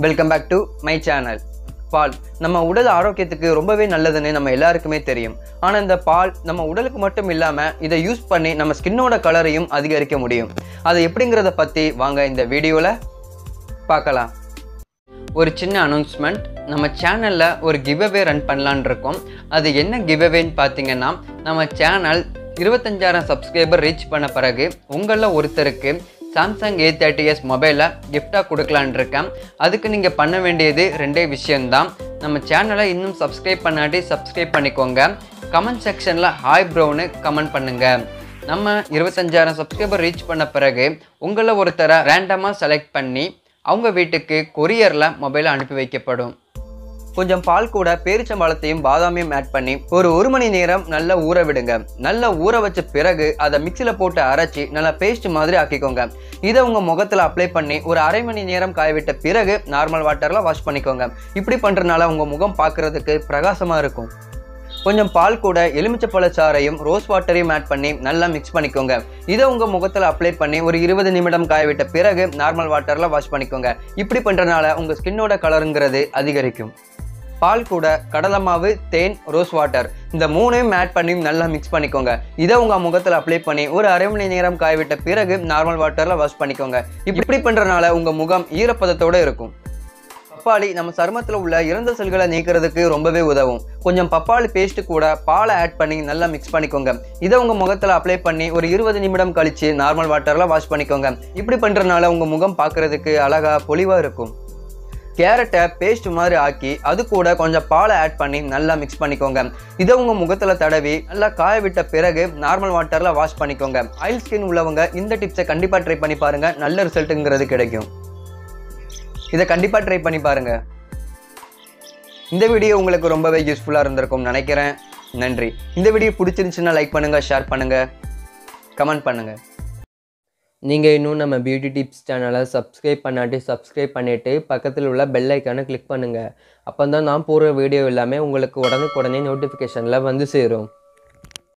welcome back to my channel பால் நம்ம உடல் ஆரோக்கியத்துக்கு ரொம்பவே நல்லதுன்னு நம்ம எல்லாருக்குமே தெரியும் ஆனால் இந்த பால் நம்ம உடலுக்கு மட்டும் இல்லாமல் இதை யூஸ் பண்ணி நம்ம ஸ்கின்னோட கலரையும் அதிகரிக்க முடியும் அது எப்படிங்கிறத பற்றி வாங்க இந்த வீடியோவில் பார்க்கலாம் ஒரு சின்ன அனௌன்ஸ்மெண்ட் நம்ம சேனலில் ஒரு கிவ்அவே ரன் பண்ணலான் இருக்கோம் அது என்ன கிவ்அவேன்னு பார்த்தீங்கன்னா நம்ம சேனல் இருபத்தஞ்சாயிரம் சப்ஸ்கிரைபர் ரீச் பண்ண பிறகு உங்களில் ஒருத்தருக்கு சாம்சங் ஏ தேர்ட்டி எஸ் மொபைலை கிஃப்டாக கொடுக்கலான் இருக்கேன் அதுக்கு நீங்கள் பண்ண வேண்டியது ரெண்டே விஷயம்தான் நம்ம சேனலை இன்னும் சப்ஸ்கிரைப் பண்ணாட்டி சப்ஸ்கிரைப் பண்ணிக்கோங்க கமெண்ட் செக்ஷனில் ஹாய் ப்ரோன்னு கமெண்ட் பண்ணுங்கள் நம்ம இருபத்தஞ்சாயிரம் சப்ஸ்கிரைபர் ரீச் பண்ண பிறகு உங்களில் ஒருத்தரை ரேண்டமாக செலக்ட் பண்ணி அவங்க வீட்டுக்கு கொரியரில் மொபைல் அனுப்பி வைக்கப்படும் கொஞ்சம் பால் கூட பேரிச்சம்பழத்தையும் பாதாமையும் ஆட் பண்ணி ஒரு ஒரு மணி நேரம் நல்லா ஊற விடுங்க நல்லா ஊற வச்ச பிறகு அதை மிக்சியில் போட்டு அரைச்சி நல்லா பேஸ்ட் மாதிரி ஆக்கிக்கோங்க இதை உங்கள் முகத்தில் அப்ளை பண்ணி ஒரு அரை மணி நேரம் காய விட்ட பிறகு நார்மல் வாட்டரில் வாஷ் பண்ணிக்கோங்க இப்படி பண்ணுறதுனால உங்கள் முகம் பார்க்குறதுக்கு பிரகாசமாக இருக்கும் கொஞ்சம் பால் கூட எலுமிச்சப்பழ சாறையும் ரோஸ் வாட்டரையும் ஆட் பண்ணி நல்லா மிக்ஸ் பண்ணிக்கோங்க இதை உங்கள் முகத்தில் அப்ளை பண்ணி ஒரு இருபது நிமிடம் காய விட்ட பிறகு நார்மல் வாட்டரில் வாஷ் பண்ணிக்கோங்க இப்படி பண்ணுறதுனால உங்கள் ஸ்கின்னோட கலருங்கிறது அதிகரிக்கும் பால் கூட கடலை மாவு தேன் ரோஸ் வாட்டர் இந்த மூணையும் ஆட் பண்ணி நல்லா மிக்ஸ் பண்ணிக்கோங்க இதை உங்கள் முகத்தில் அப்ளை பண்ணி ஒரு அரை மணி நேரம் காய விட்ட பிறகு நார்மல் வாட்டரில் வாஷ் பண்ணிக்கோங்க இப்படி பண்ணுறதுனால உங்கள் முகம் ஈரப்பதத்தோடு இருக்கும் பப்பாளி நம்ம சருமத்தில் உள்ள இறந்த செல்களை நீக்கிறதுக்கு ரொம்பவே உதவும் கொஞ்சம் பப்பாளி பேஸ்ட் கூட பாலை ஆட் பண்ணி நல்லா மிக்ஸ் பண்ணிக்கோங்க இதை உங்கள் முகத்தில் அப்ளை பண்ணி ஒரு இருபது நிமிடம் கழிச்சு நார்மல் வாட்டரில் வாஷ் பண்ணிக்கோங்க இப்படி பண்ணுறதுனால உங்கள் முகம் பார்க்குறதுக்கு அழகாக பொலிவாக இருக்கும் கேரட்டை பேஸ்ட் மாதிரி ஆக்கி அது கூட கொஞ்சம் பாலை ஆட் பண்ணி நல்லா மிக்ஸ் பண்ணிக்கோங்க இதை உங்கள் முகத்தில் தடவி நல்லா காய விட்ட பிறகு நார்மல் வாட்டரில் வாஷ் பண்ணிக்கோங்க ஆயில் ஸ்கின் உள்ளவங்க இந்த டிப்ஸை கண்டிப்பாக ட்ரை பண்ணி பாருங்கள் நல்ல ரிசல்ட்டுங்கிறது கிடைக்கும் இதை கண்டிப்பாக ட்ரை பண்ணி பாருங்கள் இந்த வீடியோ உங்களுக்கு ரொம்பவே யூஸ்ஃபுல்லாக இருந்திருக்கும்னு நினைக்கிறேன் நன்றி இந்த வீடியோ பிடிச்சிருந்துச்சுன்னா லைக் பண்ணுங்கள் ஷேர் பண்ணுங்கள் கமெண்ட் பண்ணுங்கள் நீங்கள் இன்னும் நம்ம பியூட்டி டிப்ஸ் சேனலை சப்ஸ்கிரைப் பண்ணாட்டி சப்ஸ்கிரைப் பண்ணிவிட்டு பக்கத்தில் உள்ள பெல் ஐக்கானை கிளிக் பண்ணுங்கள் அப்போ தான் நான் போடுற வீடியோ எல்லாமே உங்களுக்கு உடனுக்குடனே நோட்டிஃபிகேஷனில் வந்து சேரும்